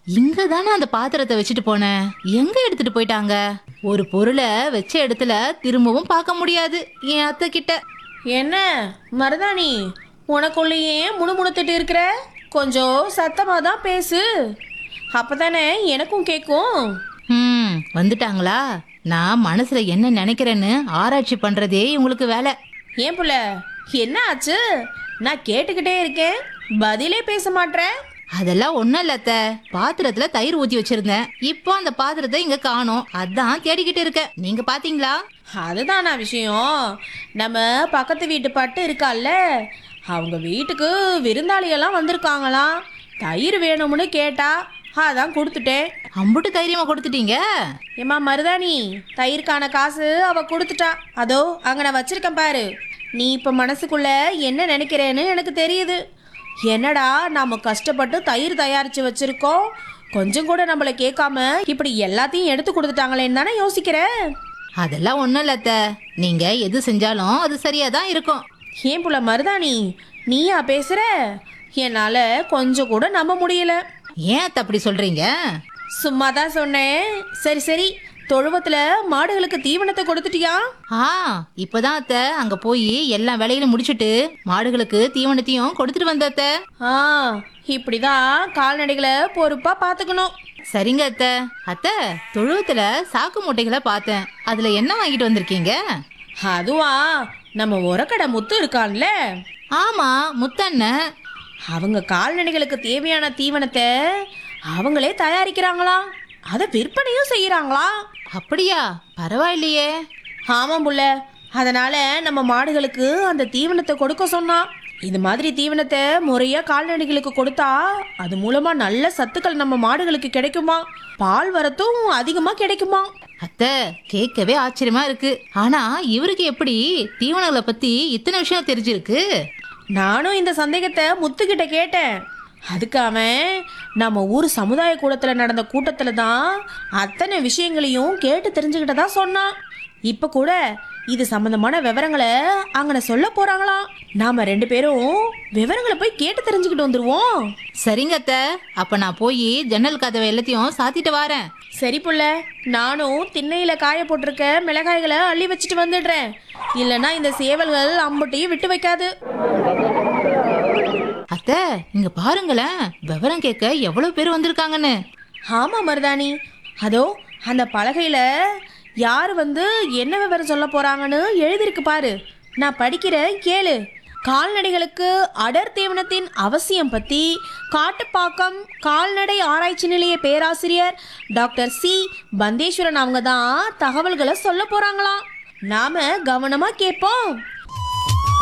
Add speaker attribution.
Speaker 1: இங்க தானே அந்த பாத்திரத்தை வச்சுட்டு போனேன் எங்க எடுத்துட்டு போயிட்டாங்க ஒரு பொருளை வச்ச இடத்துல திரும்பவும் பார்க்க முடியாது என் அத்தை கிட்ட
Speaker 2: என்ன மருதாணி உனக்குள்ளேயே முணுமுணுத்துட்டு இருக்கிற கொஞ்சம் சத்தமா தான் பேசு அப்பதானே எனக்கும் கேட்கும்
Speaker 1: ம் வந்துட்டாங்களா நான் மனசுல என்ன நினைக்கிறேன்னு ஆராய்ச்சி பண்றதே இவங்களுக்கு வேலை
Speaker 2: ஏன் புள்ள என்ன ஆச்சு நான் கேட்டுக்கிட்டே இருக்கேன் பதிலே பேச மாட்றேன்
Speaker 1: அதெல்லாம் ஒண்ணும் இல்ல அத்தை பாத்திரத்துல தயிர் ஊத்தி வச்சிருந்தேன் இப்போ அந்த பாத்திரத்தை இங்க காணோம் அதான் தேடிக்கிட்டு இருக்கேன் நீங்க பாத்தீங்களா
Speaker 2: அதுதானா விஷயம் நம்ம பக்கத்து வீட்டு பட்டு இருக்கால்ல அவங்க வீட்டுக்கு விருந்தாளியெல்லாம் வந்திருக்காங்களாம் தயிர் வேணும்னு கேட்டா அதான் கொடுத்துட்டேன்
Speaker 1: அம்புட்டு தைரியமா கொடுத்துட்டீங்க
Speaker 2: ஏம்மா மருதாணி தயிர்க்கான காசு அவ கொடுத்துட்டா அதோ அங்க நான் வச்சிருக்கேன் பாரு நீ இப்ப மனசுக்குள்ள என்ன நினைக்கிறேன்னு எனக்கு தெரியுது என்னடா நாம கஷ்டப்பட்டு தயிர் தயாரிச்சு வச்சிருக்கோம் கொஞ்சம் கூட நம்மள கேட்காம இப்படி எல்லாத்தையும் எடுத்து கொடுத்துட்டாங்களேன்னு தானே யோசிக்கிறேன்
Speaker 1: அதெல்லாம் ஒண்ணும் இல்ல அத்தை நீங்க எது செஞ்சாலும் அது சரியா தான் இருக்கும்
Speaker 2: ஏன் புள்ள மருதாணி நீயா பேசுற என்னால கொஞ்சம் கூட நம்ப முடியல
Speaker 1: ஏன் அத்தை அப்படி சொல்றீங்க
Speaker 2: சும்மா தான் சொன்னேன் சரி சரி தொழுவத்துல மாடுகளுக்கு தீவனத்தை கொடுத்துட்டியா
Speaker 1: ஆ இப்பதான் அத்தை அங்க போய் எல்லா வேலையிலும் முடிச்சிட்டு மாடுகளுக்கு தீவனத்தையும் கொடுத்துட்டு வந்த அத்தை
Speaker 2: ஆ இப்படிதான் கால்நடைகளை பொறுப்பா பாத்துக்கணும்
Speaker 1: சரிங்க அத்தை அத்தை தொழுவத்துல சாக்கு மூட்டைகளை பார்த்தேன் அதுல என்ன வாங்கிட்டு வந்திருக்கீங்க
Speaker 2: அதுவா நம்ம உரக்கடை முத்து இருக்கான்ல
Speaker 1: ஆமா முத்தண்ணன்
Speaker 2: அவங்க கால்நடைகளுக்கு தேவையான தீவனத்தை அவங்களே தயாரிக்கிறாங்களாம் அதை விற்பனையும் செய்யறாங்களாம்
Speaker 1: அப்படியா பரவாயில்லையே
Speaker 2: ஆமாம் புள்ள அதனால நம்ம மாடுகளுக்கு அந்த தீவனத்தை கொடுக்க சொன்னான் இது மாதிரி தீவனத்தை முறையா கால்நடைகளுக்கு கொடுத்தா அது மூலமா நல்ல சத்துக்கள் நம்ம மாடுகளுக்கு கிடைக்குமா பால் வரத்தும் அதிகமா கிடைக்குமா
Speaker 1: அத்தை கேட்கவே ஆச்சரியமா இருக்கு ஆனா இவருக்கு எப்படி தீவனங்களை பத்தி இத்தனை விஷயம் தெரிஞ்சிருக்கு
Speaker 2: நானும் இந்த சந்தேகத்தை முத்துக்கிட்ட கேட்டேன் அதுக்கு அவன் நம்ம ஊர் சமுதாய கூடத்துல நடந்த கூட்டத்துல தான் அத்தனை விஷயங்களையும் கேட்டு தெரிஞ்சுக்கிட்டதா சொன்னான் இப்ப கூட இது சம்பந்தமான விவரங்களை அங்கன சொல்ல போறாங்களாம் நாம ரெண்டு பேரும் விவரங்களை போய் கேட்டு தெரிஞ்சுக்கிட்டு வந்துருவோம்
Speaker 1: சரிங்க அத்தை அப்ப நான் போய் ஜன்னல் கதவை எல்லாத்தையும் சாத்திட்டு வரேன்
Speaker 2: சரி புள்ள நானும் திண்ணையில காய போட்டிருக்க மிளகாய்களை அள்ளி வச்சுட்டு வந்துடுறேன் இல்லைன்னா இந்த சேவல்கள் அம்புட்டையும் விட்டு வைக்காது
Speaker 1: அத்தை இங்க பாருங்களேன் விவரம் கேட்க எவ்வளவு பேர் வந்திருக்காங்கன்னு
Speaker 2: ஆமா மருதாணி அதோ அந்த பலகையில யார் வந்து என்ன விவரம் சொல்ல போறாங்கன்னு எழுதியிருக்கு பாரு நான் படிக்கிறேன் கேளு கால்நடைகளுக்கு அடர் தீவனத்தின் அவசியம் பத்தி காட்டுப்பாக்கம் கால்நடை ஆராய்ச்சி நிலைய பேராசிரியர் டாக்டர் சி பந்தேஸ்வரன் அவங்க தான் தகவல்களை சொல்ல போறாங்களாம் நாம கவனமா கேட்போம்